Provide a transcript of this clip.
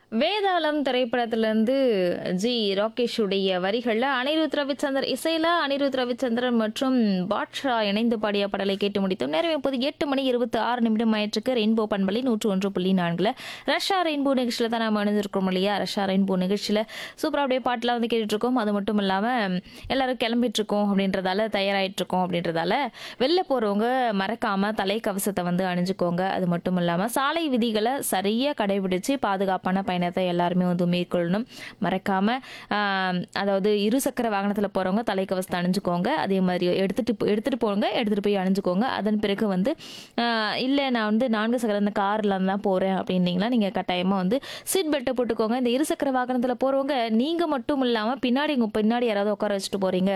வேதாளம் திரைப்படத்திலிருந்து ஜி ராகேஷுடைய வரிகளில் அனிருத் ரவிச்சந்தர் இசையில் அனிருத் ரவிச்சந்திரன் மற்றும் பாட்ஷா இணைந்து பாடிய பாடலை கேட்டு முடித்தோம் நேரம் இப்போது எட்டு மணி இருபத்தி ஆறு நிமிடம் ஆயிற்றுக்கு ரெயின்போ பண்பலை நூற்று ஒன்று புள்ளி நான்கில் ரஷ்யா ரெயின்போ நிகழ்ச்சியில் தான் நம்ம அணிஞ்சிருக்கோம் இல்லையா ரஷ்யா ரெயின்போ நிகழ்ச்சியில் சூப்பராக அப்படியே பாட்டெலாம் வந்து கேட்டுட்டு இருக்கோம் அது மட்டும் இல்லாமல் எல்லாரும் கிளம்பிட்டு இருக்கோம் அப்படின்றதால தயாராகிட்டு இருக்கோம் அப்படின்றதால வெளில போகிறவங்க மறக்காமல் தலைக்கவசத்தை வந்து அணிஞ்சுக்கோங்க அது மட்டும் இல்லாமல் சாலை விதிகளை சரியாக கடைபிடிச்சு பாதுகாப்பான பயணத்தை எல்லாருமே வந்து மேற்கொள்ளணும் மறக்காமல் அதாவது இருசக்கர வாகனத்தில் போகிறவங்க தலைக்கவசத்தை அணிஞ்சுக்கோங்க அதே மாதிரி எடுத்துகிட்டு எடுத்துகிட்டு போங்க எடுத்துகிட்டு போய் அணிஞ்சுக்கோங்க அதன் பிறகு வந்து இல்லை நான் வந்து நான்கு சக்கர இந்த காரில் தான் போகிறேன் அப்படின்னீங்கன்னா நீங்கள் கட்டாயமாக வந்து சீட் பெல்ட்டை போட்டுக்கோங்க இந்த இருசக்கர வாகனத்தில் போகிறவங்க நீங்கள் மட்டும் இல்லாமல் பின்னாடி உங்கள் பின்னாடி யாராவது உட்கார வச்சுட்டு போகிறீங்க